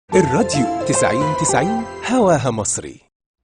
الراديو تسعين تسعين هواها مصري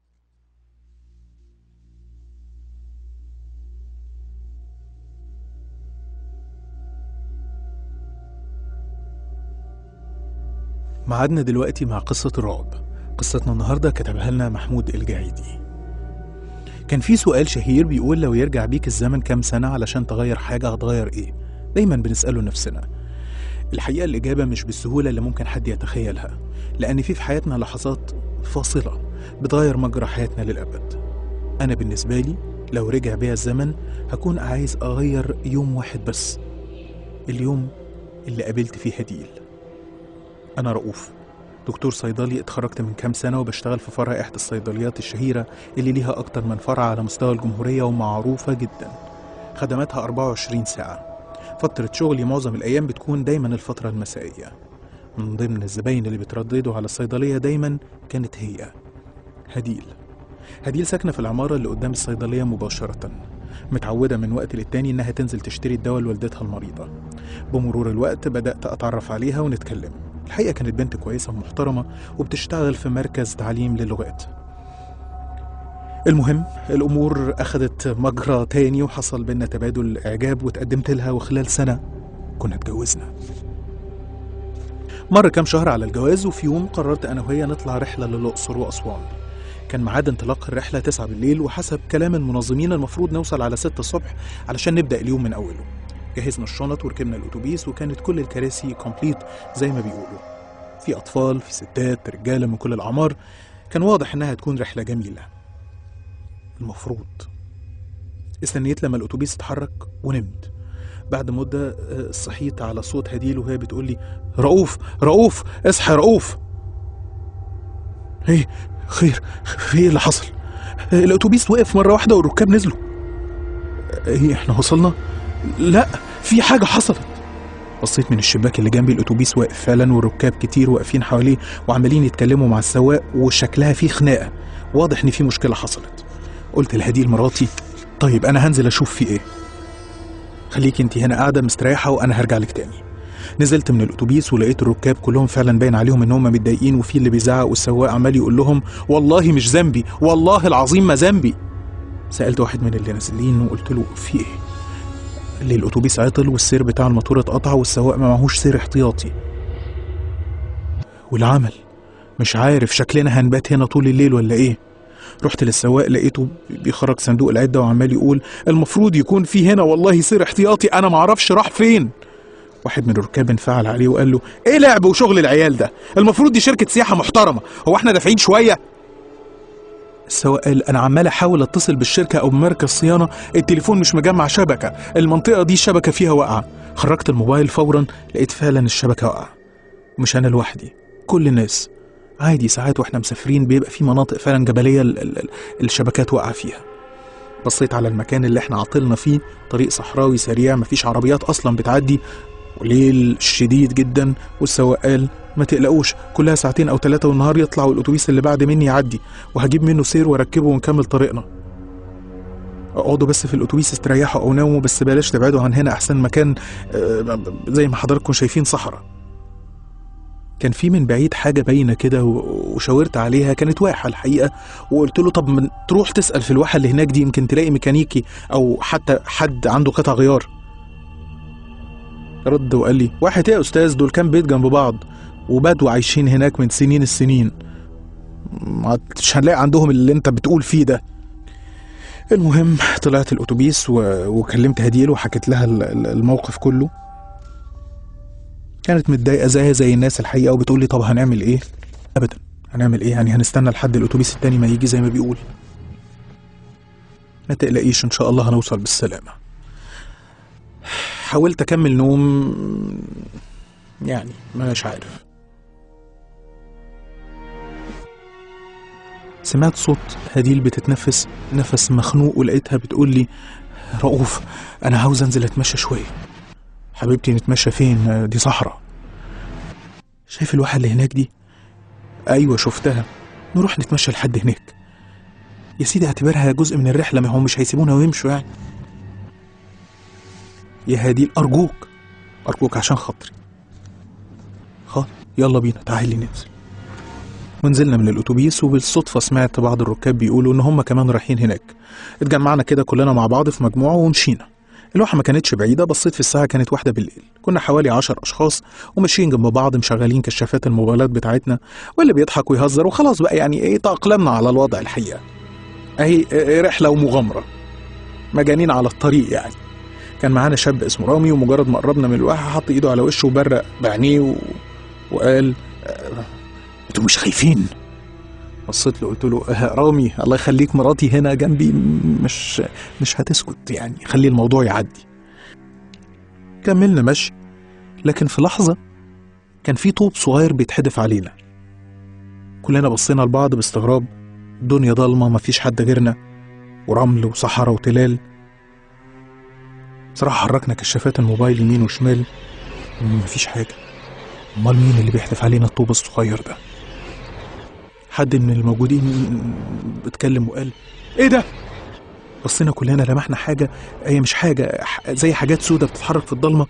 معادنا دلوقتي مع قصة الرعب قصتنا النهاردة كتبها لنا محمود الجعيدي كان في سؤال شهير بيقول لو يرجع بيك الزمن كام سنة علشان تغير حاجة هتغير ايه دايما بنسأله نفسنا الحقيقة الإجابة مش بالسهولة اللي ممكن حد يتخيلها لأن في في حياتنا لحظات فاصلة بتغير مجرى حياتنا للأبد أنا بالنسبة لي لو رجع بيا الزمن هكون عايز أغير يوم واحد بس اليوم اللي قابلت فيه هديل أنا رؤوف دكتور صيدلي اتخرجت من كام سنة وبشتغل في فرع إحدى الصيدليات الشهيرة اللي ليها أكتر من فرع على مستوى الجمهورية ومعروفة جدا خدماتها 24 ساعة فترة شغلي معظم الأيام بتكون دايما الفترة المسائية من ضمن الزباين اللي بترددوا على الصيدلية دايما كانت هي هديل هديل ساكنة في العمارة اللي قدام الصيدلية مباشرة متعودة من وقت للتاني إنها تنزل تشتري الدواء لوالدتها المريضة بمرور الوقت بدأت أتعرف عليها ونتكلم الحقيقة كانت بنت كويسة ومحترمة وبتشتغل في مركز تعليم للغات المهم الأمور أخذت مجرى تاني وحصل بينا تبادل إعجاب وتقدمت لها وخلال سنة كنا اتجوزنا مر كام شهر على الجواز وفي يوم قررت أنا وهي نطلع رحلة للأقصر وأسوان كان ميعاد انطلاق الرحلة 9 بالليل وحسب كلام المنظمين المفروض نوصل على 6 الصبح علشان نبدأ اليوم من أوله جهزنا الشنط وركبنا الأتوبيس وكانت كل الكراسي كومبليت زي ما بيقولوا في أطفال في ستات رجالة من كل الأعمار كان واضح إنها هتكون رحلة جميلة المفروض استنيت لما الأتوبيس اتحرك ونمت بعد مدة آه، صحيت على صوت هديل وهي بتقول لي رؤوف رؤوف اصحى يا رؤوف ايه خير في ايه اللي حصل الأتوبيس وقف مرة واحدة والركاب نزلوا ايه احنا وصلنا لا في حاجة حصلت بصيت من الشباك اللي جنبي الأتوبيس واقف فعلا والركاب كتير واقفين حواليه وعمالين يتكلموا مع السواق وشكلها فيه خناقة واضح إن في مشكلة حصلت قلت لهديل مراتي طيب أنا هنزل أشوف في إيه خليكي انت هنا قاعدة مستريحة وأنا هرجع لك تاني نزلت من الأتوبيس ولقيت الركاب كلهم فعلا باين عليهم إن هم متضايقين وفي اللي بيزعق والسواق عمال يقول لهم والله مش ذنبي والله العظيم ما ذنبي سألت واحد من اللي نازلين وقلت له في إيه قال لي الأتوبيس عطل والسير بتاع الموتور اتقطع والسواق ما معهوش سير احتياطي والعمل مش عارف شكلنا هنبات هنا طول الليل ولا ايه رحت للسواق لقيته بيخرج صندوق العدة وعمال يقول المفروض يكون في هنا والله سير احتياطي انا معرفش راح فين واحد من الركاب انفعل عليه وقال له ايه لعب وشغل العيال ده المفروض دي شركة سياحة محترمة هو احنا دافعين شوية السواق قال انا عمال احاول اتصل بالشركه او بمركز صيانه التليفون مش مجمع شبكه المنطقه دي الشبكه فيها واقعه خرجت الموبايل فورا لقيت فعلا الشبكه واقعه مش انا لوحدي كل الناس عادي ساعات واحنا مسافرين بيبقى في مناطق فعلا جبليه ال- ال- ال- الشبكات واقعه فيها بصيت على المكان اللي احنا عطلنا فيه طريق صحراوي سريع مفيش عربيات اصلا بتعدي وليل شديد جدا والسواق قال ما تقلقوش كلها ساعتين او ثلاثة والنهار يطلع والاتوبيس اللي بعد مني يعدي وهجيب منه سير واركبه ونكمل طريقنا اقعدوا بس في الاتوبيس استريحوا او ناموا بس بلاش تبعدوا عن هنا احسن مكان آه، زي ما حضراتكم شايفين صحراء كان في من بعيد حاجة باينة كده و- وشاورت عليها كانت واحة الحقيقة وقلت له طب من تروح تسأل في الواحة اللي هناك دي يمكن تلاقي ميكانيكي أو حتى حد عنده قطع غيار رد وقال لي واحد ايه يا أستاذ دول كام بيت جنب بعض وبدو عايشين هناك من سنين السنين مش هنلاقي عندهم اللي انت بتقول فيه ده المهم طلعت الاتوبيس و... وكلمت هديل وحكيت لها ال- ال- الموقف كله كانت متضايقه زيها زي الناس الحقيقه وبتقول لي طب هنعمل ايه ابدا هنعمل ايه يعني هنستنى لحد الاتوبيس التاني ما يجي زي ما بيقول ما تقلقيش ان شاء الله هنوصل بالسلامه حاولت اكمل نوم يعني مش عارف سمعت صوت هديل بتتنفس نفس مخنوق ولقيتها بتقول لي رؤوف انا عاوز انزل اتمشى شويه حبيبتي نتمشى فين دي صحراء شايف الواحة اللي هناك دي ايوه شفتها نروح نتمشى لحد هناك يا سيدي اعتبرها جزء من الرحله ما هم مش هيسيبونا ويمشوا يعني يا هديل ارجوك ارجوك عشان خاطري خلاص يلا بينا تعالي ننزل ونزلنا من الأتوبيس وبالصدفة سمعت بعض الركاب بيقولوا إن هم كمان رايحين هناك اتجمعنا كده كلنا مع بعض في مجموعة ومشينا الواحة ما كانتش بعيدة بصيت في الساعة كانت واحدة بالليل كنا حوالي عشر أشخاص وماشيين جنب بعض مشغلين كشافات الموبايلات بتاعتنا واللي بيضحك ويهزر وخلاص بقى يعني إيه تأقلمنا على الوضع الحقيقة أهي إيه رحلة ومغامرة مجانين على الطريق يعني كان معانا شاب اسمه رامي ومجرد ما قربنا من الواحة حط ايده على وشه وبرق بعينيه و... وقال "آه، انتوا مش خايفين بصيت له قلت له "آه، رامي الله يخليك مراتي هنا جنبي م- مش مش هتسكت يعني خلي الموضوع يعدي كملنا مشي لكن في لحظة كان في طوب صغير بيتحدف علينا كلنا بصينا لبعض باستغراب الدنيا ضلمة مفيش حد غيرنا ورمل وصحراء وتلال صراحة حركنا كشافات الموبايل يمين وشمال مفيش حاجة أمال مين اللي بيحدف علينا الطوب الصغير ده حد من الموجودين اتكلم وقال ايه ده بصينا كلنا لمحنا حاجة هي مش حاجة ح- زي حاجات سودة بتتحرك في الضلمة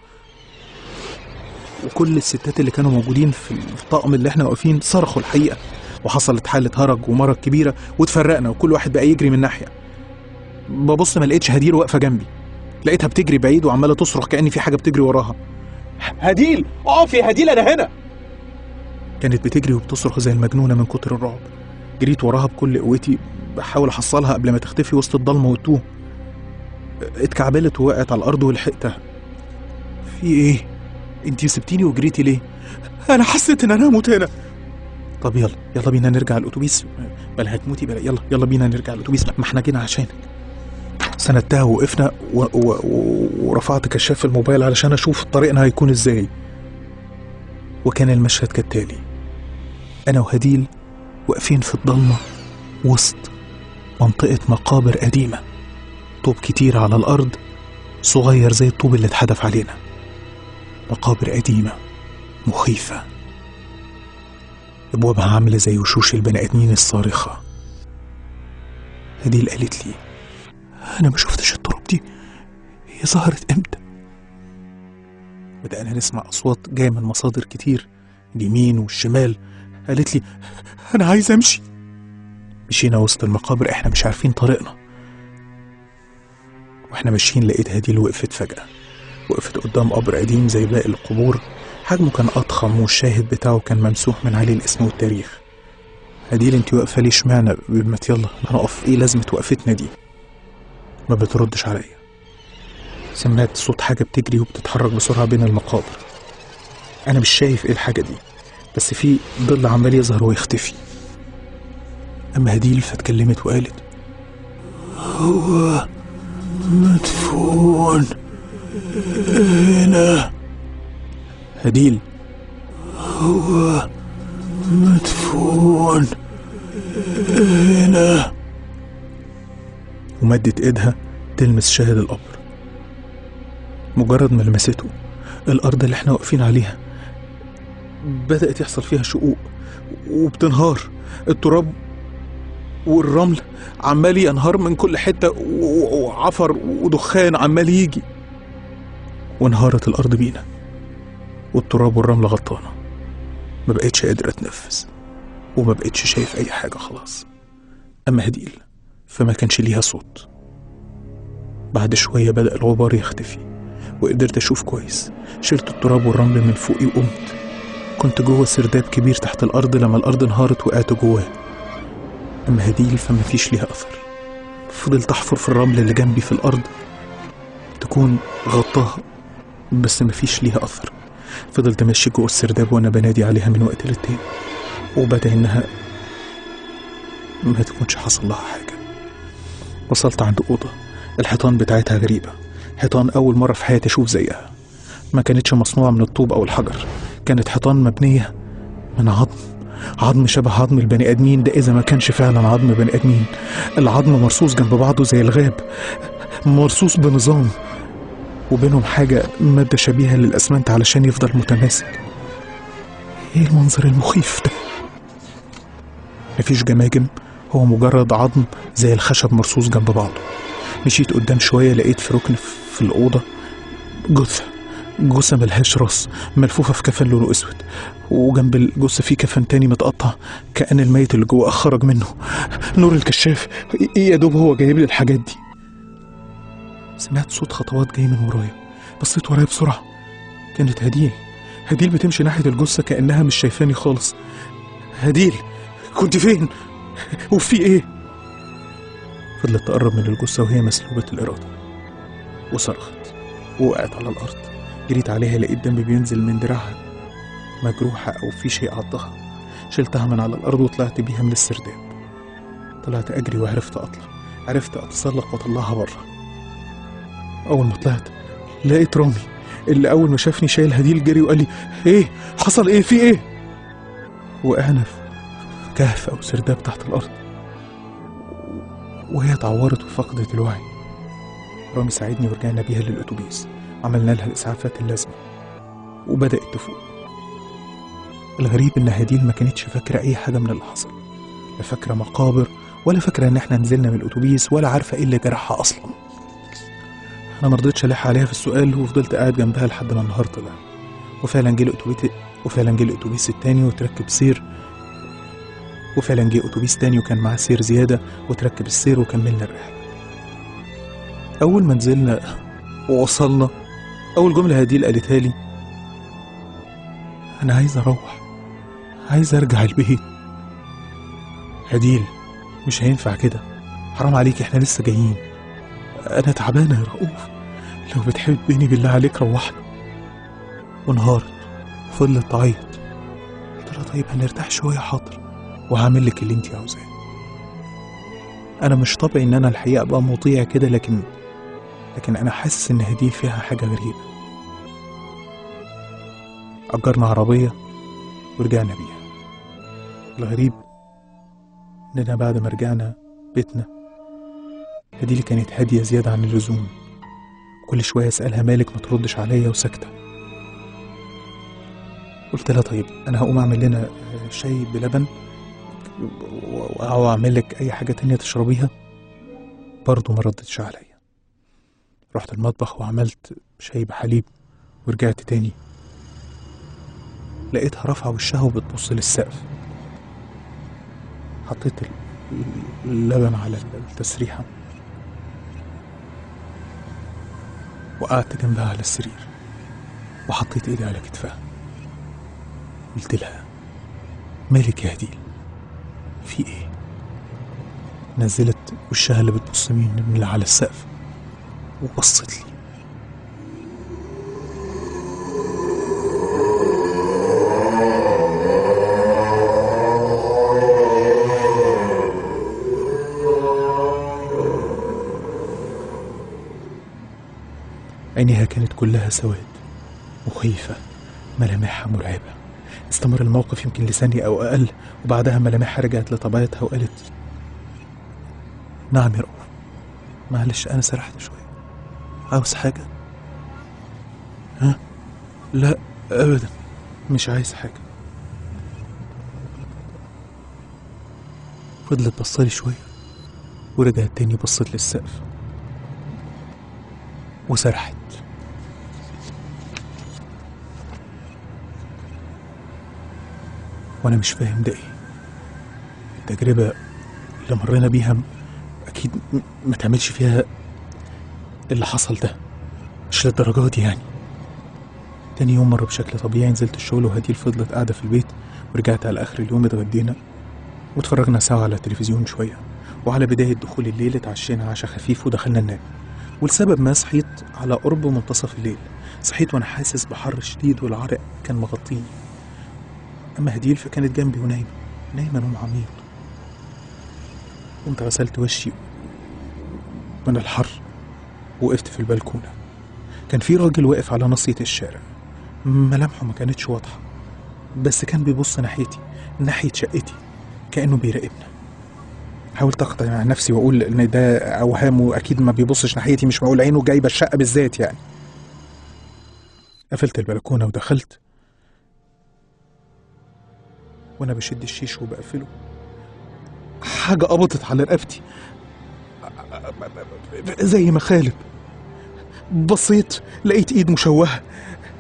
وكل الستات اللي كانوا موجودين في الطقم اللي احنا واقفين صرخوا الحقيقة وحصلت حالة هرج ومرض كبيرة واتفرقنا وكل واحد بقى يجري من ناحية ببص ما لقيتش هدير واقفة جنبي لقيتها بتجري بعيد وعمالة تصرخ كأن في حاجة بتجري وراها هديل اقف يا هديل أنا هنا كانت بتجري وبتصرخ زي المجنونة من كتر الرعب جريت وراها بكل قوتي بحاول أحصلها قبل ما تختفي وسط الضلمة والتوه اتكعبلت ووقعت على الأرض ولحقتها في إيه؟ أنتي سبتيني وجريتي ليه؟ أنا حسيت إن أنا هموت هنا طب يلا يلا بينا نرجع الأتوبيس بلا هتموتي بلا يلا يلا بينا نرجع الأتوبيس ما احنا جينا عشانك سندتها ووقفنا و... و... و... ورفعت كشاف الموبايل علشان اشوف طريقنا هيكون ازاي وكان المشهد كالتالي انا وهديل واقفين في الضلمه وسط منطقه مقابر قديمه طوب كتير على الارض صغير زي الطوب اللي اتحدف علينا مقابر قديمه مخيفه ابوابها عامله زي وشوش البني ادمين الصارخه هديل قالت لي أنا ما شفتش التراب دي هي ظهرت إمتى؟ بدأنا نسمع أصوات جاية من مصادر كتير اليمين والشمال قالت لي أنا عايز أمشي مشينا وسط المقابر إحنا مش عارفين طريقنا وإحنا ماشيين لقيت هديل وقفت فجأة وقفت قدام قبر قديم زي باقي القبور حجمه كان أضخم والشاهد بتاعه كان ممسوح من عليه الاسم والتاريخ هديل انت واقفة ليه اشمعنى ما يلا نقف ايه لازمة وقفتنا دي ما بتردش عليا سمعت صوت حاجة بتجري وبتتحرك بسرعة بين المقابر أنا مش شايف إيه الحاجة دي بس في ظل عمال يظهر ويختفي أما هديل فاتكلمت وقالت هو مدفون هنا هديل هو مدفون هنا ومدت ايدها تلمس شاهد القبر مجرد ما لمسته الارض اللي احنا واقفين عليها بدأت يحصل فيها شقوق وبتنهار التراب والرمل عمال ينهار من كل حتة و- وعفر ودخان عمال يجي وانهارت الأرض بينا والتراب والرمل غطانا ما بقتش قادر أتنفس وما بقتش شايف أي حاجة خلاص أما هديل فما كانش ليها صوت بعد شوية بدأ الغبار يختفي وقدرت أشوف كويس شلت التراب والرمل من فوقي وقمت كنت جوه سرداب كبير تحت الأرض لما الأرض انهارت وقعت جواه أما هديل فما فيش ليها أثر فضلت أحفر في الرمل اللي جنبي في الأرض تكون غطاها بس ما فيش ليها أثر فضلت ماشي جوه السرداب وأنا بنادي عليها من وقت للتاني وبدا إنها ما تكونش حصل لها حاجة وصلت عند أوضة الحيطان بتاعتها غريبة حيطان أول مرة في حياتي أشوف زيها ما كانتش مصنوعة من الطوب أو الحجر كانت حيطان مبنية من عظم عظم شبه عظم البني آدمين ده إذا ما كانش فعلا عظم بني آدمين العظم مرصوص جنب بعضه زي الغاب مرصوص بنظام وبينهم حاجة مادة شبيهة للأسمنت علشان يفضل متماسك ايه المنظر المخيف ده مفيش جماجم هو مجرد عظم زي الخشب مرصوص جنب بعضه مشيت قدام شوية لقيت في ركن في الأوضة جثة جثة ملهاش راس ملفوفة في كفن لونه اسود وجنب الجثة في كفن تاني متقطع كأن الميت اللي جوه خرج منه نور الكشاف ايه يا دوب هو جايب لي الحاجات دي سمعت صوت خطوات جاي من ورايا بصيت ورايا بسرعة كانت هديل هديل بتمشي ناحية الجثة كأنها مش شايفاني خالص هديل كنت فين؟ وفي ايه؟ فضلت تقرب من الجثة وهي مسلوبة الإرادة وصرخت وقعت على الأرض جريت عليها لقيت دم بينزل من دراعها مجروحة أو في شيء عضها شلتها من على الأرض وطلعت بيها من السرداب طلعت أجري وعرفت أطلع عرفت أتسلق وأطلعها بره أول ما طلعت لقيت رامي اللي أول ما شافني شايل هديل جري وقال لي إيه حصل إيه في إيه وقعنا في كهف أو سرداب تحت الأرض وهي اتعورت وفقدت الوعي رامي ساعدني ورجعنا بيها للأتوبيس عملنا لها الإسعافات اللازمة وبدأت تفوق الغريب إن هديل ما كانتش فاكرة أي حاجة من اللي حصل لا فاكرة مقابر ولا فاكرة إن إحنا نزلنا من الأتوبيس ولا عارفة إيه اللي جرحها أصلا أنا مرضتش ألح عليها في السؤال وفضلت قاعد جنبها لحد ما النهار طلع وفعلا جه الأتوبيس وفعلا جه الأتوبيس التاني وتركب سير وفعلا جه أتوبيس تاني وكان معاه سير زيادة وتركب السير وكملنا الرحلة أول ما نزلنا ووصلنا أول جملة هديل قالتها لي أنا عايز أروح عايز أرجع البيت هديل مش هينفع كده حرام عليك احنا لسه جايين أنا تعبانة يا رؤوف لو بتحبني بالله عليك روحنا وانهارت وفضلت تعيط قلت لها طيب هنرتاح شوية حاضر وهعمل لك اللي انت عاوزاه انا مش طبعي ان انا الحقيقه ابقى مطيع كده لكن لكن انا حاسس ان هدي فيها حاجه غريبه اجرنا عربيه ورجعنا بيها الغريب اننا بعد ما رجعنا بيتنا هديلي كانت هاديه زياده عن اللزوم كل شويه اسالها مالك ما تردش عليا وساكته قلت لها طيب انا هقوم اعمل لنا شاي بلبن او اعمل لك اي حاجه تانية تشربيها برضه ما ردتش عليا رحت المطبخ وعملت شاي بحليب ورجعت تاني لقيتها رافعه وشها وبتبص للسقف حطيت اللبن على التسريحه وقعدت جنبها على السرير وحطيت ايدي على كتفها قلت لها مالك يا هديل في ايه نزلت وشها اللي بتبص مين من اللي على السقف وبصت لي عينيها كانت كلها سواد مخيفة ملامحها مرعبة استمر الموقف يمكن لثانية أو أقل وبعدها ملامحها رجعت لطبيعتها وقالت نعم يا رؤوف معلش أنا سرحت شوية عاوز حاجة ها لا أبدا مش عايز حاجة فضلت بصالي شوية ورجعت تاني بصت للسقف وسرحت وانا مش فاهم ده ايه التجربة اللي مرينا بيها اكيد م- ما تعملش فيها اللي حصل ده مش للدرجة دي يعني تاني يوم مر بشكل طبيعي نزلت الشغل وهديل فضلت قاعدة في البيت ورجعت على آخر اليوم اتغدينا واتفرجنا سوا على التلفزيون شوية وعلى بداية دخول الليل اتعشينا عشاء خفيف ودخلنا ننام ولسبب ما صحيت على قرب منتصف الليل صحيت وانا حاسس بحر شديد والعرق كان مغطيني اما هديل فكانت جنبي ونايمة نايمة نوم عميق قمت غسلت وشي من الحر وقفت في البلكونة كان في راجل واقف على ناصية الشارع ملامحه ما كانتش واضحة بس كان بيبص ناحيتي ناحية شقتي كأنه بيراقبنا حاولت اقنع نفسي واقول ان ده اوهام واكيد ما بيبصش ناحيتي مش معقول عينه جايبه الشقه بالذات يعني قفلت البلكونه ودخلت وانا بشد الشيش وبقفله حاجه قبضت على رقبتي زي مخالب بصيت لقيت ايد مشوهه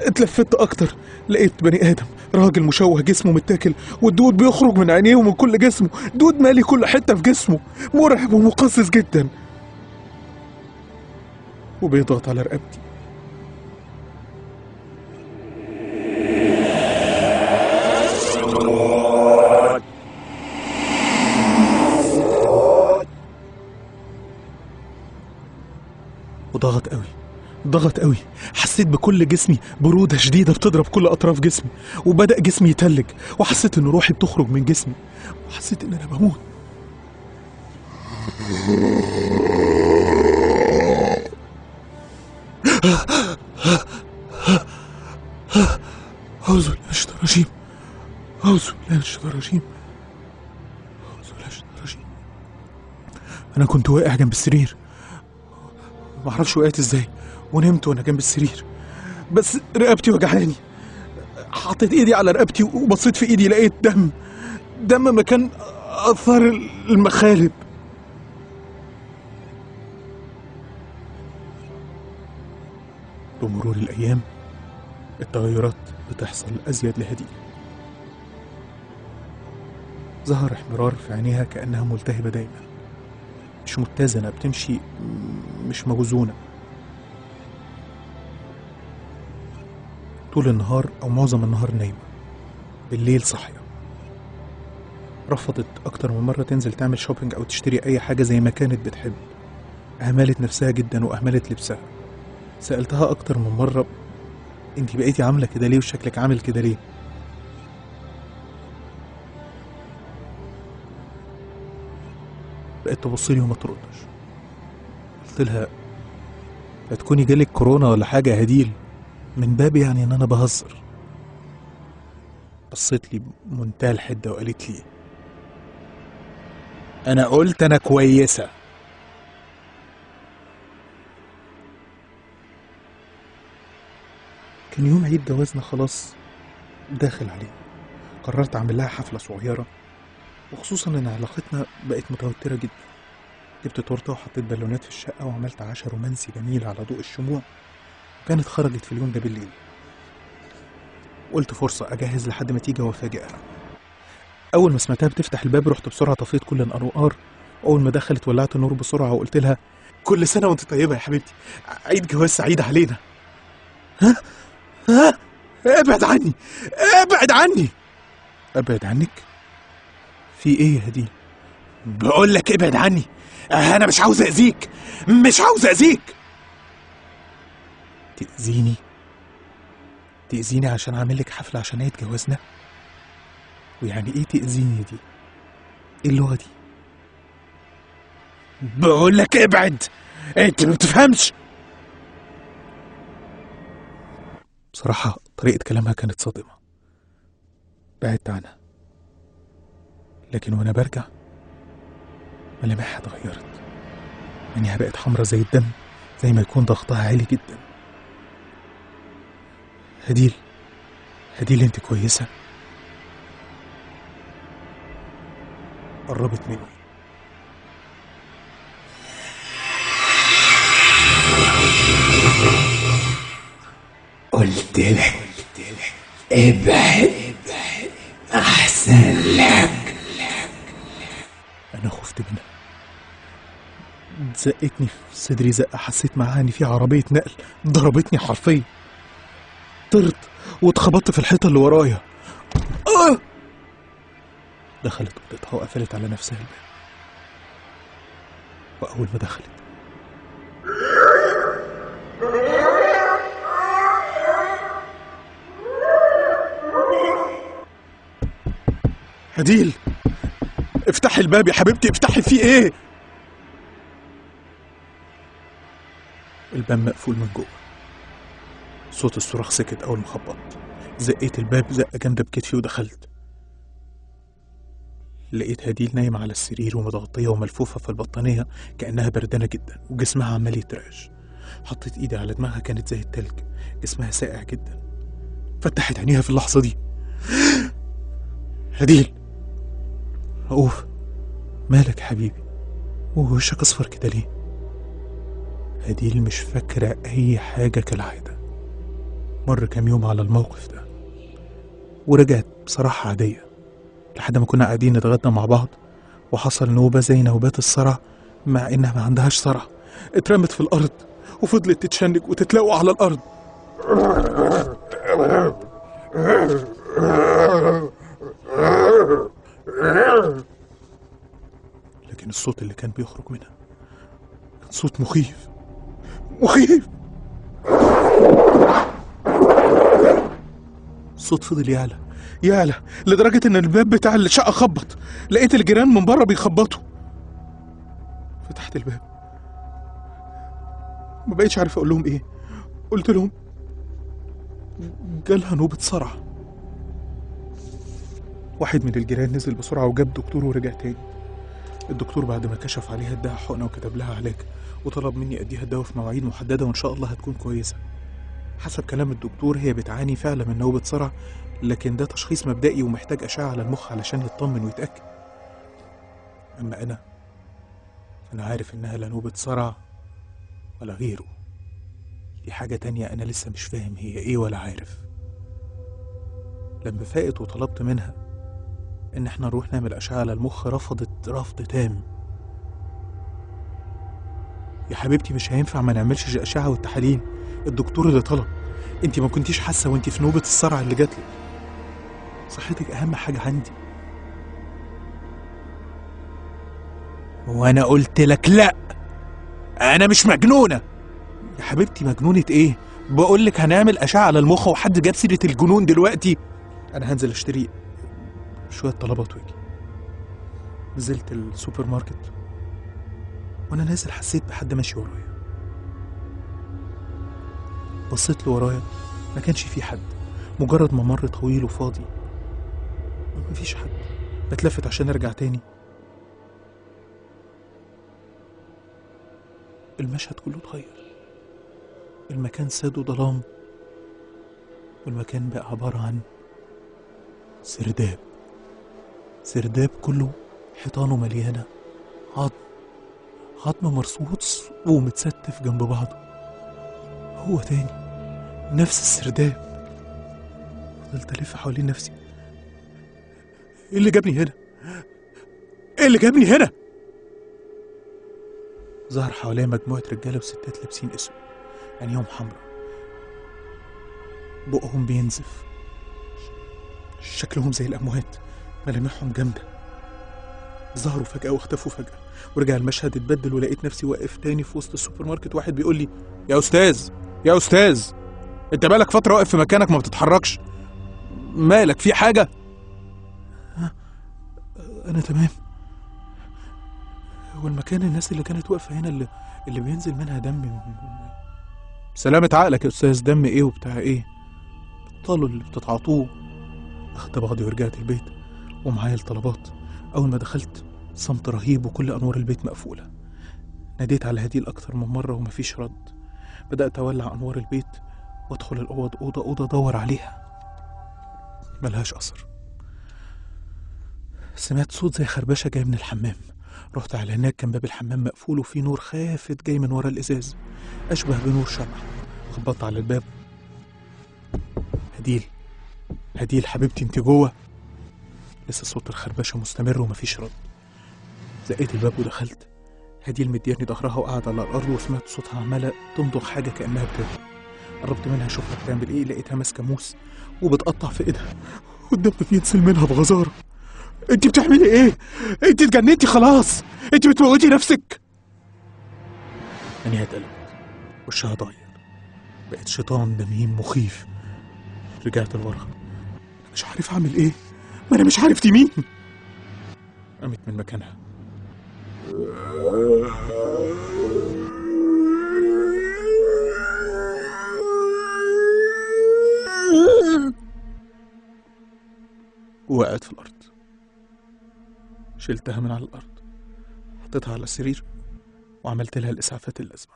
اتلفت اكتر لقيت بني ادم راجل مشوه جسمه متاكل والدود بيخرج من عينيه ومن كل جسمه دود مالي كل حته في جسمه مرعب ومقزز جدا وبيضغط على رقبتي وضغط قوي ضغط قوي حسيت بكل جسمي برودة شديدة بتضرب كل أطراف جسمي وبدأ جسمي يتلج وحسيت إن روحي بتخرج من جسمي وحسيت إن أنا بموت أعوذ بالله من الشيطان الرجيم أعوذ بالله من الشيطان الرجيم أعوذ بالله من الشيطان الرجيم أنا كنت واقع جنب السرير معرفش وقعت ازاي ونمت وانا جنب السرير بس رقبتي وجعاني حطيت ايدي على رقبتي وبصيت في ايدي لقيت دم دم مكان اثار المخالب بمرور الايام التغيرات بتحصل ازيد لهديل ظهر احمرار في عينيها كانها ملتهبه دايما مش متزنه بتمشي م- مش موزونه طول النهار او معظم النهار نايمه بالليل صاحيه رفضت اكتر من مره تنزل تعمل شوبينج او تشتري اي حاجه زي ما كانت بتحب اهملت نفسها جدا واهملت لبسها سالتها اكتر من مره انت بقيتي عامله كده ليه وشكلك عامل كده ليه بقت تبص لي وما تردش قلت لها هتكوني جالك كورونا ولا حاجه يا هديل من باب يعني ان انا بهزر بصيت لي بمنتهى الحده وقالت لي انا قلت انا كويسه كان يوم عيد جوازنا خلاص داخل عليه قررت اعمل لها حفله صغيره وخصوصا ان علاقتنا بقت متوتره جدا جبت تورته وحطيت بالونات في الشقه وعملت عشاء رومانسي جميل على ضوء الشموع كانت خرجت في اليوم ده بالليل قلت فرصة أجهز لحد ما تيجي وأفاجئها أول ما سمعتها بتفتح الباب رحت بسرعة طفيت كل الأنوار أول ما دخلت ولعت النور بسرعة وقلت لها كل سنة وأنت طيبة يا حبيبتي عيد جواز سعيد علينا ها ها ابعد عني ابعد عني ابعد عنك في ايه يا هديل بقول لك ابعد عني انا مش عاوز اذيك مش عاوز اذيك تأذيني تأذيني عشان أعمل لك حفلة عشان عيد جوازنا ويعني إيه تأذيني دي؟ إيه اللغة دي؟ بقول لك ابعد أنت ما بتفهمش بصراحة طريقة كلامها كانت صادمة بعدت عنها لكن وأنا برجع ملامحها اتغيرت عينيها بقت حمرا زي الدم زي ما يكون ضغطها عالي جدا هديل هديل انت كويسة قربت مني قلت لك ابعد احسن لك انا خفت منها زقتني في صدري زقة حسيت معاها ان في عربية نقل ضربتني حرفيا طرت واتخبطت في الحيطة اللي ورايا آه! دخلت اوضتها وقفلت على نفسها الباب واول ما دخلت هديل افتحي الباب يا حبيبتي افتحي فيه ايه الباب مقفول من جوه صوت الصراخ سكت اول ما خبطت زقيت الباب زقه جامده بكتفي ودخلت لقيت هديل نايمة على السرير ومتغطية وملفوفة في البطانية كأنها بردانة جدا وجسمها عمال يترعش حطيت ايدي على دماغها كانت زي التلج جسمها ساقع جدا فتحت عينيها في اللحظة دي هديل رؤوف مالك يا حبيبي ووشك اصفر كده ليه هديل مش فاكرة أي حاجة كالعادة مر كام يوم على الموقف ده ورجعت بصراحة عادية لحد ما كنا قاعدين نتغدى مع بعض وحصل نوبة زي نوبات الصرع مع إنها ما عندهاش صرع اترمت في الأرض وفضلت تتشنج وتتلاقوا على الأرض لكن الصوت اللي كان بيخرج منها كان صوت مخيف مخيف الصوت فضل يعلى يعلى لدرجة إن الباب بتاع الشقة خبط لقيت الجيران من بره بيخبطوا فتحت الباب ما بقيتش عارف أقول لهم إيه قلت لهم جالها نوبة صرع واحد من الجيران نزل بسرعة وجاب دكتور ورجع تاني الدكتور بعد ما كشف عليها اداها حقنة وكتب لها علاج وطلب مني اديها الدواء في مواعيد محددة وان شاء الله هتكون كويسة حسب كلام الدكتور هي بتعاني فعلا من نوبة صرع لكن ده تشخيص مبدئي ومحتاج أشعة على المخ علشان يطمن ويتأكد أما أنا أنا عارف إنها لا نوبة صرع ولا غيره دي حاجة تانية أنا لسه مش فاهم هي إيه ولا عارف لما فاقت وطلبت منها إن إحنا نروح نعمل أشعة على المخ رفضت رفض تام يا حبيبتي مش هينفع ما نعملش الأشعة والتحاليل الدكتور اللي طلب انت ما كنتيش حاسة وانت في نوبة الصرع اللي جاتلك صحتك أهم حاجة عندي وأنا قلت لك لأ أنا مش مجنونة يا حبيبتي مجنونة إيه؟ بقول لك هنعمل أشعة على المخ وحد جاب سيرة الجنون دلوقتي أنا هنزل أشتري شوية طلبات واجي نزلت السوبر ماركت وأنا نازل حسيت بحد ماشي ورايا بصيت لورايا ما كانش في حد مجرد ممر طويل وفاضي مفيش حد بتلفت عشان ارجع تاني المشهد كله اتغير المكان ساد وظلام والمكان بقى عبارة عن سرداب سرداب كله حيطانه مليانة عظم عظم مرصوص ومتستف جنب بعضه هو تاني نفس السرداب فضلت ألف حوالين نفسي ايه اللي جابني هنا؟ ايه اللي جابني هنا؟ ظهر حواليا مجموعة رجالة وستات لابسين اسود عينيهم حمرا بقهم بينزف شكلهم زي الأموات ملامحهم جامدة ظهروا فجأة واختفوا فجأة ورجع المشهد اتبدل ولقيت نفسي واقف تاني في وسط السوبر ماركت واحد بيقول لي يا أستاذ يا أستاذ أنت بقالك فترة واقف في مكانك ما بتتحركش مالك في حاجة؟ ها؟ أنا تمام هو المكان الناس اللي كانت واقفة هنا اللي, اللي بينزل منها دم من... سلامة عقلك يا أستاذ دم إيه وبتاع إيه بطلوا اللي بتتعاطوه أخدت بعضي ورجعت البيت ومعايا الطلبات أول ما دخلت صمت رهيب وكل أنوار البيت مقفولة ناديت على هديل أكتر من مرة ومفيش رد بدأت أولع أنوار البيت وأدخل الأوض أوضة أوضة أدور عليها ملهاش أثر سمعت صوت زي خربشة جاي من الحمام رحت على هناك كان باب الحمام مقفول وفي نور خافت جاي من ورا الإزاز أشبه بنور شمع خبطت على الباب هديل هديل حبيبتي انت جوه لسه صوت الخربشة مستمر ومفيش رد زقيت الباب ودخلت هديل مدياني ظهرها وقاعدة على الأرض وسمعت صوتها عمالة تمضغ حاجة كأنها بتاكل قربت منها أشوفها بتعمل إيه لقيتها ماسكة موس وبتقطع في إيدها والدم بينزل منها بغزارة أنت بتعملي إيه؟ أنت اتجننتي خلاص أنت بتموتي نفسك عينيها اتقلبت وشها اتغير بقت شيطان دميم مخيف رجعت لورا أنا مش عارف أعمل إيه ما أنا مش عارف دي مين قامت من مكانها وقعت في الأرض شلتها من على الأرض حطيتها على السرير وعملت لها الإسعافات اللازمة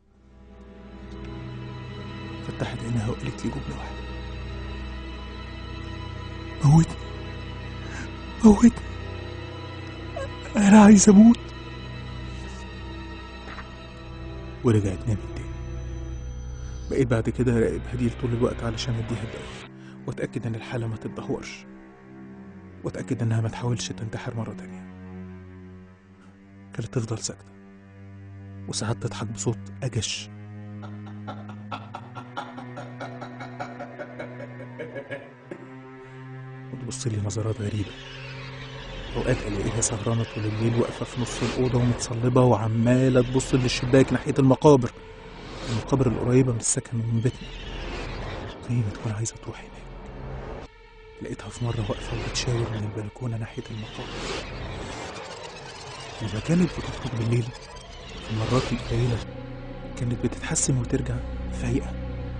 فتحت عينها وقالت لي جملة واحدة موتني موتني أنا عايز أموت ورجعت نامت تاني بقيت بعد كده راقب هديل طول الوقت علشان اديها الدواء واتاكد ان الحاله ما تتدهورش واتاكد انها ما تحاولش تنتحر مره تانية كانت تفضل ساكته وساعات تضحك بصوت اجش وتبص لي نظرات غريبه اوقات الاقيها سهرانه طول الليل واقفه في نص الاوضه ومتصلبه وعماله تبص للشباك ناحيه المقابر المقابر القريبه من السكن ومن بيتنا زي ما تكون عايزه تروح هناك لقيتها في مره واقفه وبتشاور من البلكونه ناحيه المقابر لما كانت بتخرج بالليل في المرات القليله كانت بتتحسن وترجع فايقه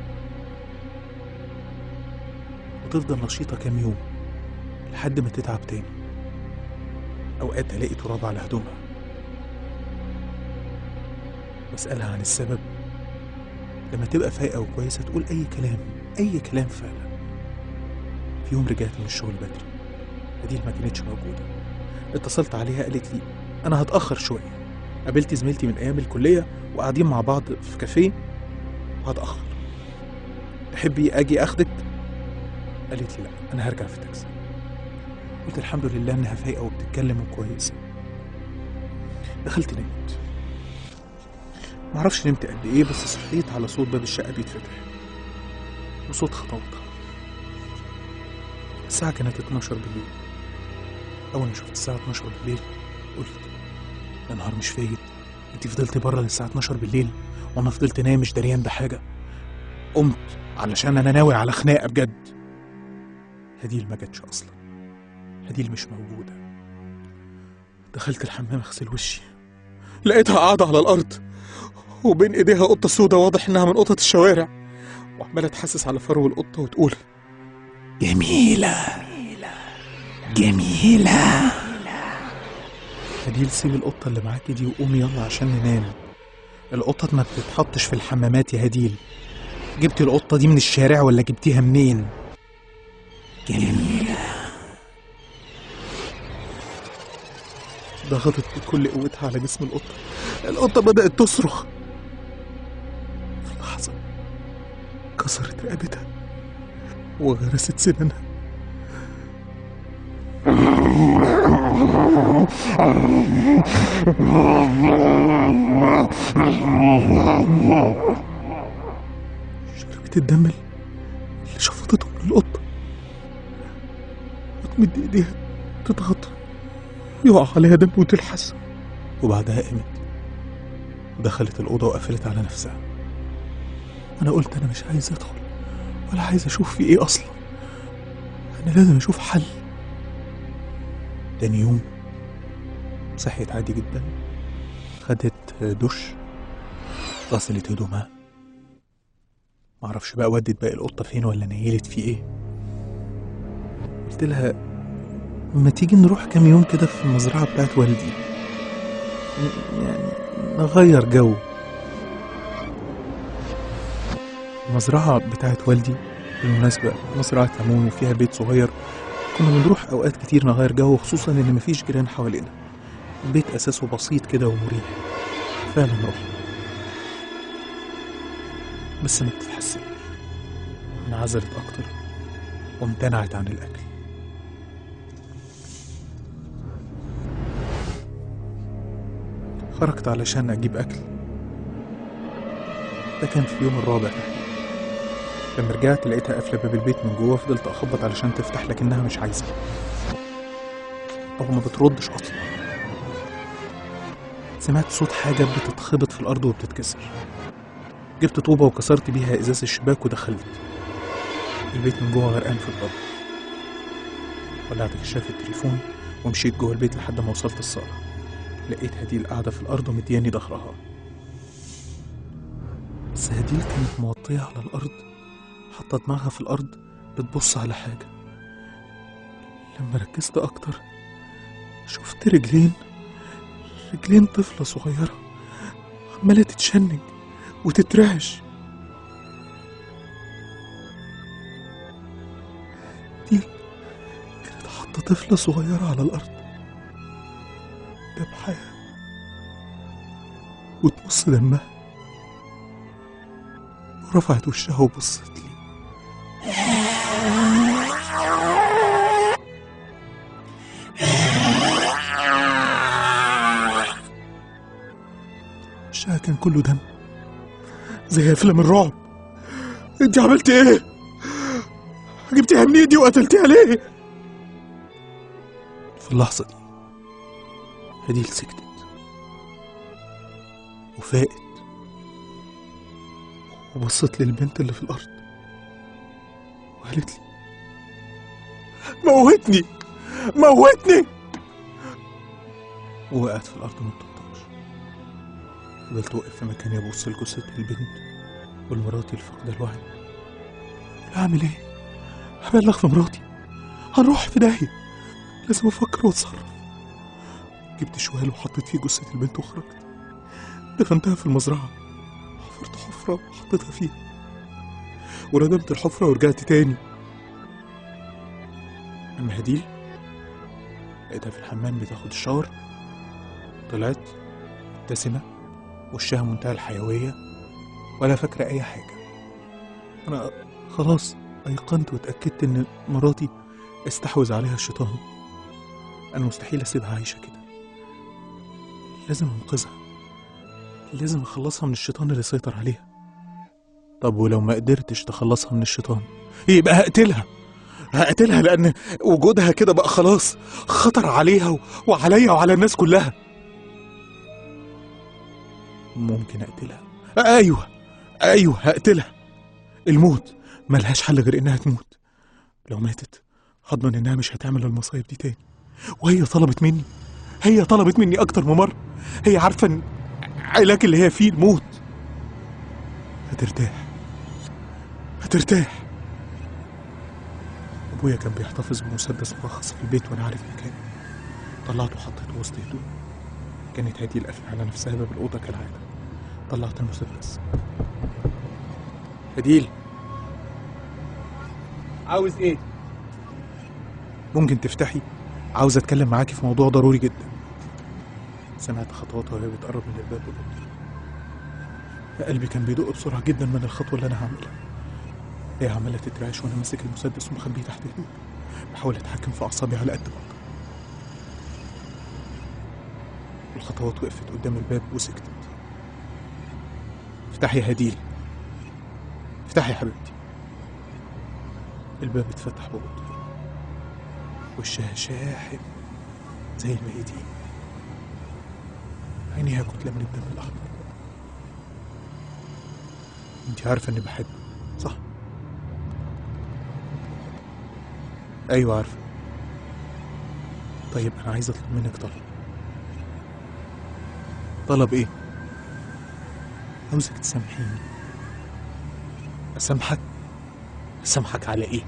وتفضل نشيطه كام يوم لحد ما تتعب تاني أوقات ألاقي تراب على هدومها بسألها عن السبب لما تبقى فايقة وكويسة تقول أي كلام أي كلام فعلا في يوم رجعت من الشغل بدري هديل ما كانتش موجودة اتصلت عليها قالت لي أنا هتأخر شوية قابلت زميلتي من أيام الكلية وقاعدين مع بعض في كافيه وهتأخر تحبي أجي أخدك؟ قالت لي لا أنا هرجع في تاكسي قلت الحمد لله انها فايقه وبتتكلم وكويسه دخلت نمت معرفش نمت قد ايه بس صحيت على صوت باب الشقه بيتفتح وصوت خطواتها الساعة كانت 12 بالليل أول ما شفت الساعة 12 بالليل قلت يا نهار مش فايت انت فضلتي بره للساعة 12 بالليل وانا فضلت نايم مش دريان بحاجة قمت علشان انا ناوي على خناقة بجد هديل ما جاتش اصلا هديل مش موجودة دخلت الحمام اغسل وشي لقيتها قاعدة على الأرض وبين إيديها قطة سودة واضح إنها من قطط الشوارع وعمالة تحسس على فرو القطة وتقول جميلة جميلة هديل سيب القطة اللي معاكي دي وقومي يلا عشان ننام القطط ما بتتحطش في الحمامات يا هديل جبتي القطة دي من الشارع ولا جبتيها منين؟ جميلة ضغطت بكل قوتها على جسم القطة القطة بدأت تصرخ في لحظة كسرت رقبتها وغرست سنانها شربت الدم اللي شفطته من القطة وتمد ايديها تضغط يقع عليها دم وتلحس وبعدها قامت دخلت الأوضة وقفلت على نفسها أنا قلت أنا مش عايز أدخل ولا عايز أشوف في إيه أصلا أنا لازم أشوف حل تاني يوم صحيت عادي جدا خدت دش غسلت هدومها معرفش بقى ودت باقي القطة فين ولا نيلت في إيه قلت لها ما تيجي نروح كام يوم كده في المزرعة بتاعت والدي ن- يعني نغير جو المزرعة بتاعت والدي بالمناسبة مزرعة ليمون وفيها بيت صغير كنا بنروح أوقات كتير نغير جو خصوصا إن مفيش جيران حوالينا البيت أساسه بسيط كده ومريح فعلا رحنا بس ما بتتحسنش انعزلت أكتر وامتنعت عن الأكل خرجت علشان أجيب أكل ده كان في اليوم الرابع لما رجعت لقيتها قافلة باب البيت من جوه فضلت أخبط علشان تفتح لكنها مش عايزة أو ما بتردش أصلا سمعت صوت حاجة بتتخبط في الأرض وبتتكسر جبت طوبة وكسرت بيها إزاز الشباك ودخلت البيت من جوه غرقان في الضلمة ولعت كشاف التليفون ومشيت جوه البيت لحد ما وصلت الصالة لقيت هديل قاعدة في الأرض ومدياني ظهرها بس هديل كانت موطية على الأرض حاطة دماغها في الأرض بتبص على حاجة لما ركزت أكتر شفت رجلين رجلين طفلة صغيرة عمالة تتشنج وتترعش دي كانت حاطة طفلة صغيرة على الأرض ذبحها وتمص دمها رفعت وشها وبصت لي وشها كان كله دم زي افلام الرعب انت عملت ايه جبتيها منين دي وقتلتيها ليه في اللحظه دي هديل سكتت وفاقت وبصت للبنت اللي في الأرض وقالت لي موتني موتني ووقعت في الأرض ما بتقطعش فضلت واقف في مكاني أبص لجثة البنت والمراتي اللي فاقدة الوعي لا أعمل إيه؟ هبلغ في مراتي هنروح في داهية لازم أفكر وأتصرف جبت شوال وحطيت فيه جثة البنت وخرجت دفنتها في المزرعة حفرت حفرة وحطيتها فيها وردمت الحفرة ورجعت تاني أما هديل لقيتها في الحمام بتاخد الشاور طلعت مبتسمة وشها منتهى الحيوية ولا فاكرة أي حاجة أنا خلاص أيقنت واتأكدت إن مراتي استحوذ عليها الشيطان أنا مستحيل أسيبها عايشة كده لازم أنقذها لازم أخلصها من الشيطان اللي سيطر عليها طب ولو ما قدرتش تخلصها من الشيطان يبقى هقتلها هقتلها لأن وجودها كده بقى خلاص خطر عليها و- وعليا وعلى الناس كلها ممكن أقتلها أيوه أيوه هقتلها الموت ملهاش حل غير إنها تموت لو ماتت هضمن إنها مش هتعمل المصايب دي تاني وهي طلبت مني هي طلبت مني أكتر من مرة هي عارفة إن علاج اللي هي فيه الموت هترتاح هترتاح أبويا كان بيحتفظ بمسدس مرخص في البيت وأنا عارف مكانه طلعته وحطيته وسط هدوء كانت هادي القفل على نفسها باب الأوضة كالعادة طلعت المسدس هديل عاوز ايه؟ ممكن تفتحي عاوز اتكلم معاكي في موضوع ضروري جدا سمعت خطواتها وهي بتقرب من الباب الأوضة قلبي كان بيدق بسرعة جدا من الخطوة اللي أنا هعملها هي عمالة تترعش وأنا ماسك المسدس ومخبيه تحت هدوء بحاول أتحكم في أعصابي على قد ما أقدر الخطوات وقفت قدام الباب وسكتت افتحي يا هديل افتحي يا حبيبتي الباب اتفتح ببطء وشها شاحب زي الميتين عينيها كتلة من الدم الأحمر انت عارفة اني بحبك صح؟ ايوه عارفة طيب انا عايز اطلب منك طلب طلب ايه؟ عاوزك تسامحيني اسامحك اسامحك على ايه؟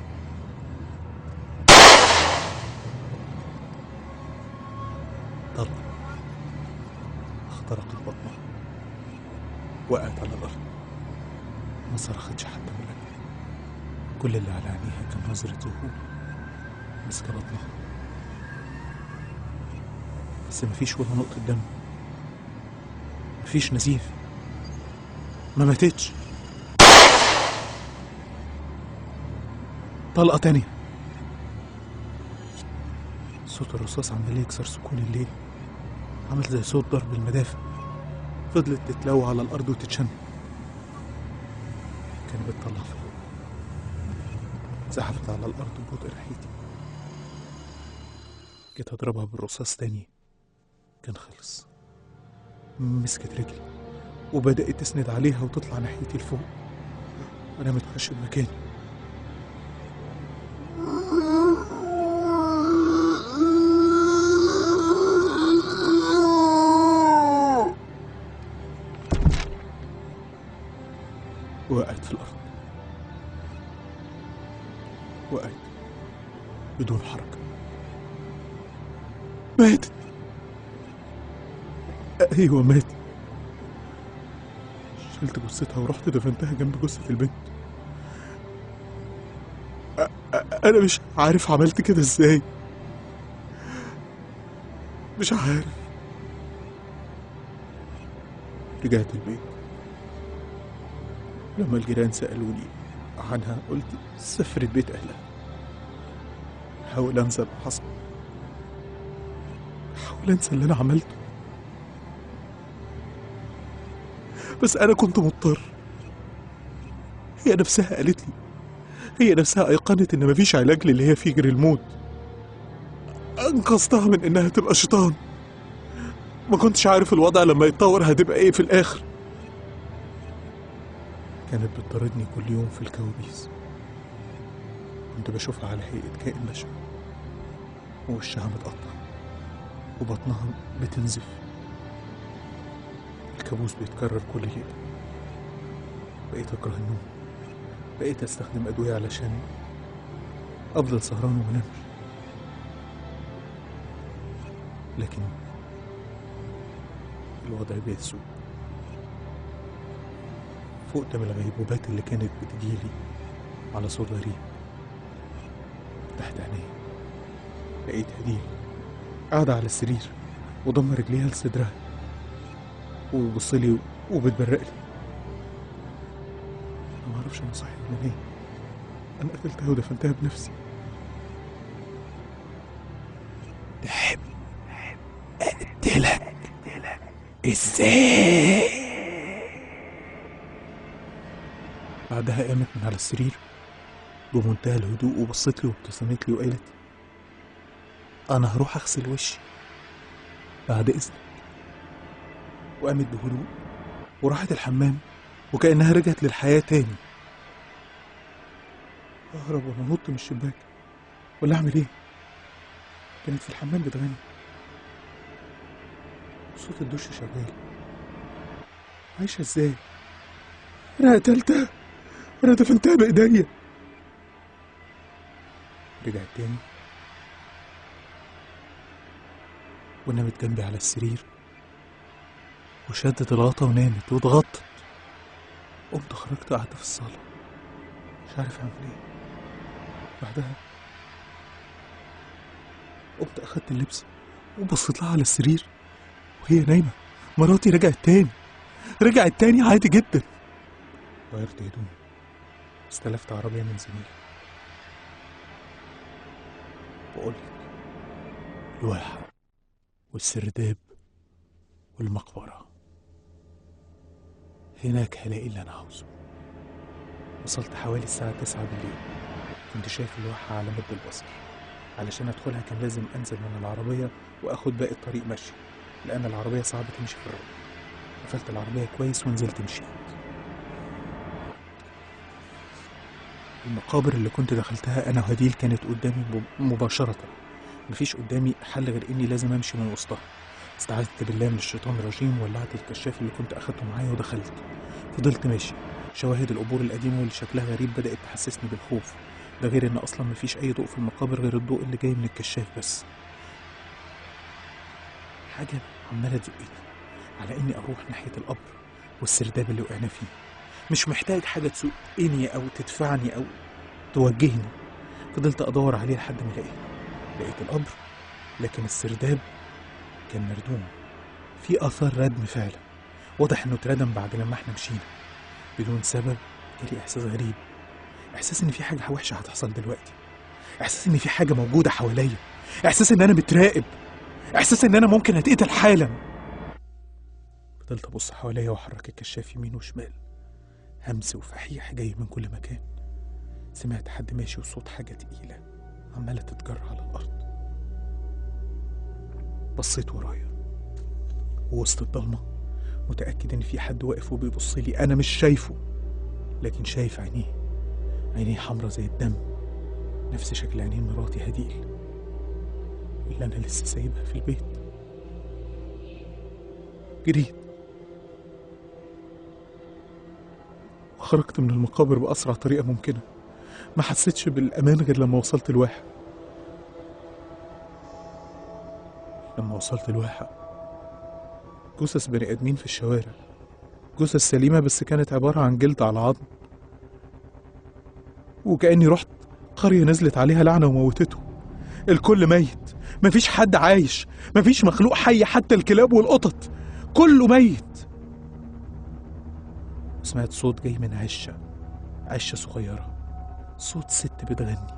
طلق اخترقت بطنها وقعت على الارض ما صرختش حتى من الألم كل اللي على عينيها كان نظرة ذهول مسك بطنها بس مفيش ولا نقطة دم مفيش نزيف ما ماتتش طلقة تانية صوت الرصاص عمال يكسر سكون الليل عمل زي صوت ضرب المدافع فضلت تتلوى على الأرض وتتشن كانت بتطلع فوق زحفت على الأرض ببطء ناحيتي جيت أضربها بالرصاص تاني كان خلص مسكت رجلي وبدأت تسند عليها وتطلع ناحيتي لفوق وأنا متخشب مكاني وقعت في الأرض وقعت بدون حركة ماتت أيوة ماتت شلت جثتها ورحت دفنتها جنب جثة البنت أ- أ- أنا مش عارف عملت كده إزاي مش عارف رجعت البيت لما الجيران سألوني عنها قلت سافرت بيت أهلها حاول أنسى اللي حصل حاول أنسى اللي أنا عملته بس أنا كنت مضطر هي نفسها قالت لي هي نفسها أيقنت إن مفيش علاج للي هي فيه غير الموت أنقذتها من إنها تبقى شيطان ما كنتش عارف الوضع لما يتطور هتبقى إيه في الآخر كانت بتطاردني كل يوم في الكوابيس كنت بشوفها على هيئة كائن بشع ووشها متقطع وبطنها بتنزف الكابوس بيتكرر كل ليلة بقيت أكره النوم بقيت أستخدم أدوية علشان أفضل سهران ومنامش لكن الوضع بيسوء فقت من الغيبوبات اللي كانت بتجيلي على صوت غريب تحت عيني لقيت هديل قاعدة على السرير وضم رجليها لصدرها وبتبصلي وبتبرق لي أنا معرفش أنا صاحي ولا نايم أنا قتلتها ودفنتها بنفسي تحب اقتلك ازاي بعدها قامت من على السرير بمنتهى الهدوء وبصت لي وابتسمت لي وقالت أنا هروح أغسل وشي بعد إذنك وقامت بهدوء وراحت الحمام وكأنها رجعت للحياة تاني أهرب ولا أنط من الشباك ولا أعمل إيه؟ كانت في الحمام بتغني صوت الدش شغال عايشة إزاي؟ أنا قتلتها أنا دفنتها بإيديا رجعت تاني ونامت جنبي على السرير وشدت الغطا ونامت واتغطت قمت خرجت قعدت في الصالة مش عارف أعمل إيه بعدها قمت أخدت اللبس وبصيت لها على السرير وهي نايمة مراتي رجعت تاني رجعت تاني عادي جدا غيرت هدومي استلفت عربية من زميلي وقلت الواحة والسرداب والمقبرة هناك هلاقي اللي أنا عاوزه وصلت حوالي الساعة تسعة بالليل كنت شايف الواحة على مد البصر علشان أدخلها كان لازم أنزل من العربية وأخد باقي الطريق مشي لأن العربية صعب تمشي في الرمل قفلت العربية كويس ونزلت مشيت المقابر اللي كنت دخلتها أنا وهديل كانت قدامي مب- مباشرة مفيش قدامي حل غير إني لازم أمشي من وسطها استعذت بالله من الشيطان الرجيم ولعت الكشاف اللي كنت أخدته معايا ودخلت فضلت ماشي شواهد القبور القديمة واللي شكلها غريب بدأت تحسسني بالخوف ده غير إن أصلا مفيش أي ضوء في المقابر غير الضوء اللي جاي من الكشاف بس حاجة عمالة تزقني على إني أروح ناحية القبر والسرداب اللي وقعنا فيه مش محتاج حاجة تسوقني أو تدفعني أو توجهني فضلت أدور عليه لحد ما لقيته لقيت القبر لكن السرداب كان مردوم في آثار ردم فعلا واضح إنه اتردم بعد لما احنا مشينا بدون سبب جالي إحساس غريب إحساس إن في حاجة وحشة هتحصل دلوقتي إحساس إن في حاجة موجودة حواليا إحساس إن أنا متراقب إحساس إن أنا ممكن أتقتل حالا فضلت أبص حواليا وأحرك الكشاف يمين وشمال همس وفحيح جاي من كل مكان سمعت حد ماشي وصوت حاجة تقيلة عمالة تتجر على الأرض بصيت ورايا ووسط الضلمة متأكد إن في حد واقف وبيبص لي أنا مش شايفه لكن شايف عينيه عينيه حمرا زي الدم نفس شكل عينين مراتي هديل اللي أنا لسه سايبها في البيت جريت وخرجت من المقابر بأسرع طريقة ممكنة ما حسيتش بالأمان غير لما وصلت الواحة لما وصلت الواحة جثث بني آدمين في الشوارع جثث سليمة بس كانت عبارة عن جلد على عظم وكأني رحت قرية نزلت عليها لعنة وموتته الكل ميت مفيش حد عايش مفيش مخلوق حي حتى الكلاب والقطط كله ميت وسمعت صوت جاي من عشة عشة صغيرة صوت ست بتغني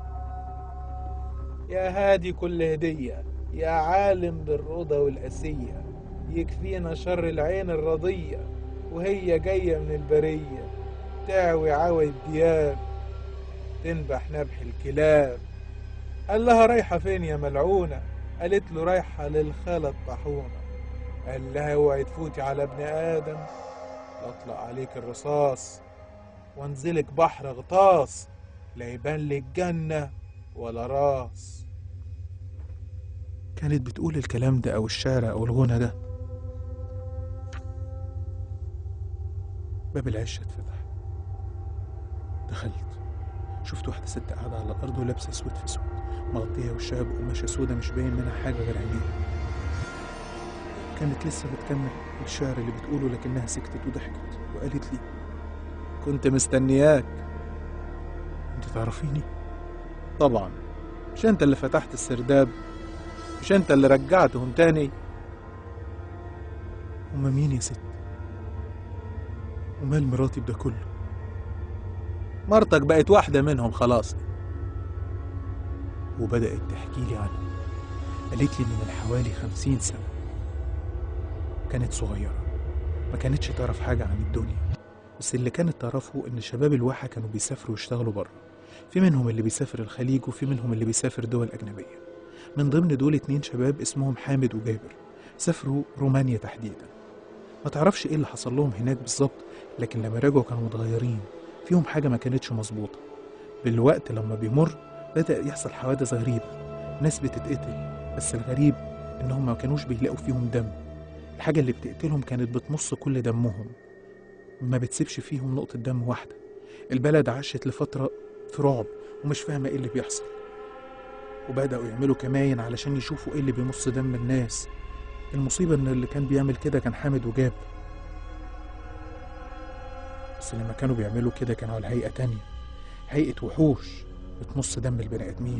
يا هادي كل هدية يا عالم بالرضا والأسية يكفينا شر العين الرضية وهي جاية من البرية تعوي عوي الدياب تنبح نبح الكلاب قال لها رايحة فين يا ملعونة قالت له رايحة للخالة الطاحونة قال لها اوعي تفوتي على ابن آدم اطلق عليك الرصاص وانزلك بحر غطاس لا يبان لك جنة ولا راس كانت بتقول الكلام ده أو الشعر أو الغنى ده باب العشة اتفتح دخلت شفت واحدة ست قاعدة على الأرض ولابسة اسود في اسود مغطية وشها بقماشة سودا مش باين منها حاجة غير عينيها كانت لسه بتكمل الشعر اللي بتقوله لكنها سكتت وضحكت وقالت لي كنت مستنياك انت تعرفيني طبعا مش انت اللي فتحت السرداب مش انت اللي رجعتهم تاني هما مين يا ست ومال مراتي بده كله مرتك بقت واحدة منهم خلاص وبدأت تحكي لي عنه قالت لي إن من حوالي خمسين سنة كانت صغيرة ما كانتش تعرف حاجة عن الدنيا بس اللي كانت تعرفه إن شباب الواحة كانوا بيسافروا يشتغلوا بره في منهم اللي بيسافر الخليج وفي منهم اللي بيسافر دول أجنبية من ضمن دول اتنين شباب اسمهم حامد وجابر سافروا رومانيا تحديدا ما تعرفش ايه اللي حصل لهم هناك بالظبط لكن لما رجعوا كانوا متغيرين فيهم حاجة ما كانتش مظبوطة بالوقت لما بيمر بدأ يحصل حوادث غريبة ناس بتتقتل بس الغريب إنهم ما كانوش بيلاقوا فيهم دم الحاجة اللي بتقتلهم كانت بتمص كل دمهم ما بتسيبش فيهم نقطة دم واحدة البلد عاشت لفترة في رعب ومش فاهمة ايه اللي بيحصل وبدأوا يعملوا كماين علشان يشوفوا ايه اللي بيمص دم الناس المصيبة إن اللي كان بيعمل كده كان حامد وجاب بس لما كانوا بيعملوا كده كانوا على هيئة تانية هيئة وحوش بتمص دم البني آدمين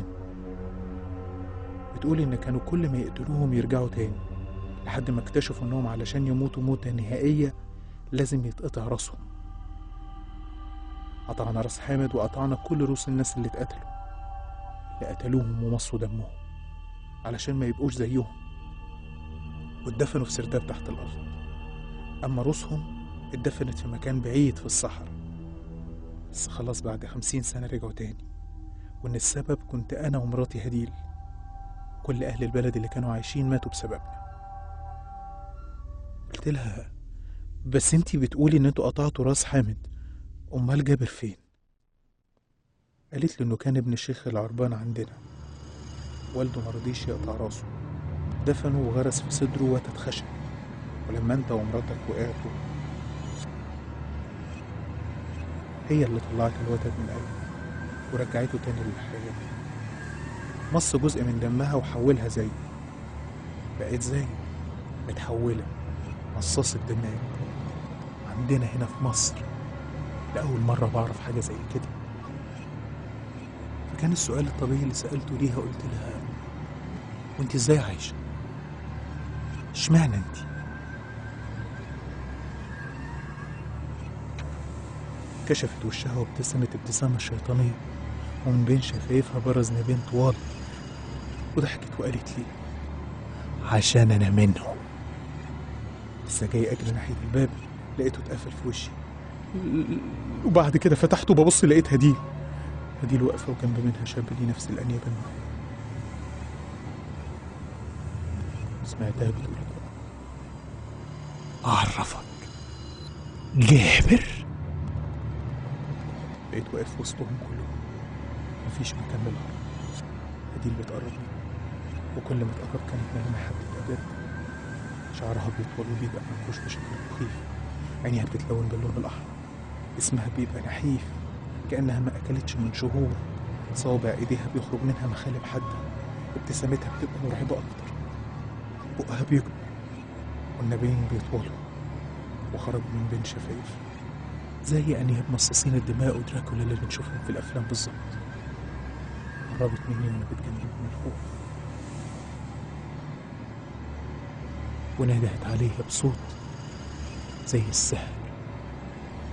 بتقول إن كانوا كل ما يقتلوهم يرجعوا تاني لحد ما اكتشفوا إنهم علشان يموتوا موتة نهائية لازم يتقطع راسهم قطعنا راس حامد وقطعنا كل رؤوس الناس اللي اتقتلوا اللي قتلوهم ومصوا دمهم علشان ما يبقوش زيهم واتدفنوا في سرداب تحت الأرض أما رؤوسهم اتدفنت في مكان بعيد في الصحراء بس خلاص بعد خمسين سنة رجعوا تاني وإن السبب كنت أنا ومراتي هديل كل أهل البلد اللي كانوا عايشين ماتوا بسببنا قلت لها بس انتي بتقولي إن انتوا قطعتوا راس حامد أمال جابر فين؟ قالت لي إنه كان ابن الشيخ العربان عندنا والده مرضيش يقطع راسه دفنه وغرس في صدره وتد خشب ولما انت ومراتك وقعتوا هي اللي طلعت الوتد من قلبه ورجعته تاني للحياة مص جزء من دمها وحولها زيه بقت زي متحولة مصاصة دماغ عندنا هنا في مصر لأول مرة بعرف حاجة زي كده فكان السؤال الطبيعي اللي سألته ليها قلت لها وانت ازاي عايشة؟ اشمعنى انت؟ كشفت وشها وابتسمت ابتسامة شيطانية ومن بين شفايفها برز نبين طوال وضحكت وقالت لي عشان انا منهم لسه جاي اجري ناحية الباب لقيته اتقفل في وشي وبعد كده فتحته ببص لقيت هديل هديل واقفة وجنب منها شاب ليه نفس الأنياب المعايا سمعتها بتقول أعرفك جابر بقيت واقف وسطهم كلهم مفيش مكان للهرب هديل بتقرب مني وكل ما تقرب كانت ملامحها بتبقى جد شعرها بيطول وبيبقى منكوش بشكل مخيف عينيها بتتلون باللون الأحمر اسمها بيبقى نحيف كأنها ما أكلتش من شهور صوابع إيديها بيخرج منها مخالب حادة ابتسامتها بتبقى مرعبة أكتر بقها بيكبر والنبيين بيطولوا وخرج من بين شفايف زي أنياب مصاصين الدماء ودراكولا اللي بنشوفهم في الأفلام بالظبط قربت مني وأنا بتجنن من الخوف وندهت عليها بصوت زي السهل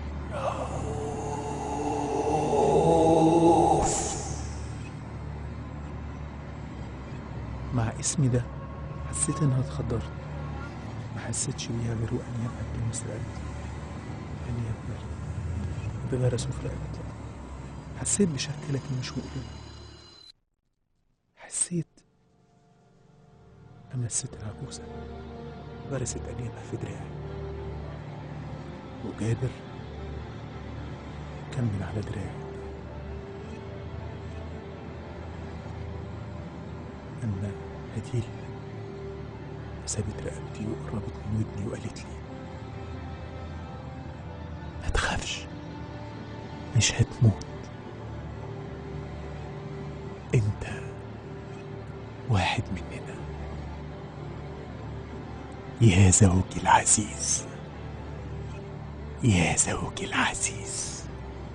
اسمي ده حسيت انها اتخدرت ما حسيتش بيها غير وأن يبقى بلمس رقبتي أن يبقى بغرسه في رقبتي حسيت بشك لكن مش مؤلم حسيت أما الست العجوزة غرست أنيابها في دراعي وجابر كان من على دراعي أما هديل سابت رقبتي وقربت من ودني وقالت لي ما تخافش مش هتموت انت واحد مننا يا زوجي العزيز يا زوجي العزيز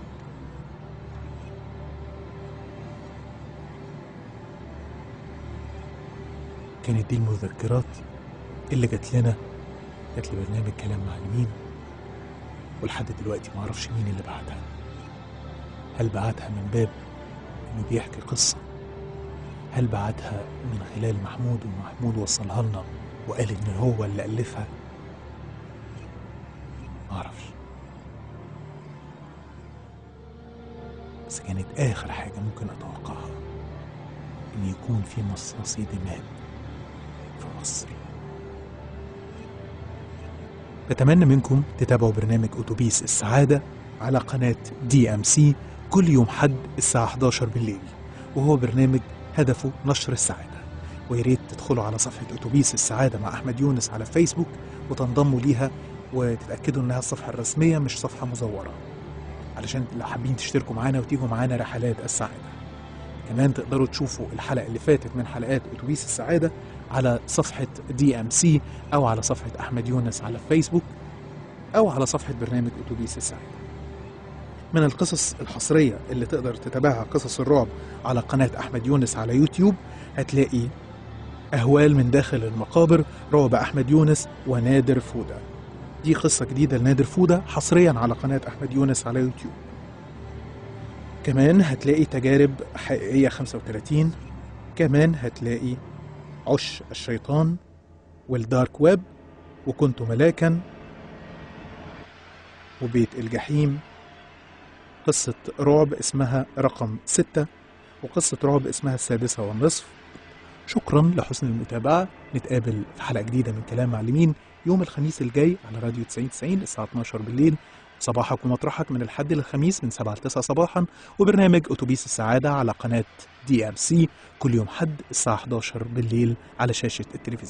كانت دي المذكرات اللي جات لنا جات لبرنامج كلام معلمين ولحد دلوقتي معرفش مين اللي بعتها هل بعتها من باب انه بيحكي قصة هل بعتها من خلال محمود ومحمود وصلها لنا وقال ان هو اللي ألفها معرفش بس كانت آخر حاجة ممكن أتوقعها إن يكون في مصاصي دماء في مصر بتمنى منكم تتابعوا برنامج أتوبيس السعادة على قناة دي أم سي كل يوم حد الساعة 11 بالليل وهو برنامج هدفه نشر السعادة ويا ريت تدخلوا على صفحة أتوبيس السعادة مع أحمد يونس على فيسبوك وتنضموا ليها وتتأكدوا إنها الصفحة الرسمية مش صفحة مزورة علشان لو حابين تشتركوا معانا وتيجوا معانا رحلات السعادة كمان تقدروا تشوفوا الحلقة اللي فاتت من حلقات أتوبيس السعادة على صفحة دي ام سي أو على صفحة أحمد يونس على فيسبوك أو على صفحة برنامج أتوبيس السعادة من القصص الحصرية اللي تقدر تتابعها قصص الرعب على قناة أحمد يونس على يوتيوب هتلاقي أهوال من داخل المقابر رعب أحمد يونس ونادر فودة دي قصة جديدة لنادر فودة حصريا على قناة أحمد يونس على يوتيوب كمان هتلاقي تجارب حقيقية 35 كمان هتلاقي عش الشيطان والدارك ويب وكنت ملاكا وبيت الجحيم قصة رعب اسمها رقم ستة وقصة رعب اسمها السادسة والنصف شكرا لحسن المتابعة نتقابل في حلقة جديدة من كلام معلمين يوم الخميس الجاي على راديو 90 90 الساعة 12 بالليل صباحك ومطرحك من الحد للخميس من 7 ل 9 صباحا وبرنامج أتوبيس السعادة على قناة دي ام سي كل يوم حد الساعة 11 بالليل على شاشة التلفزيون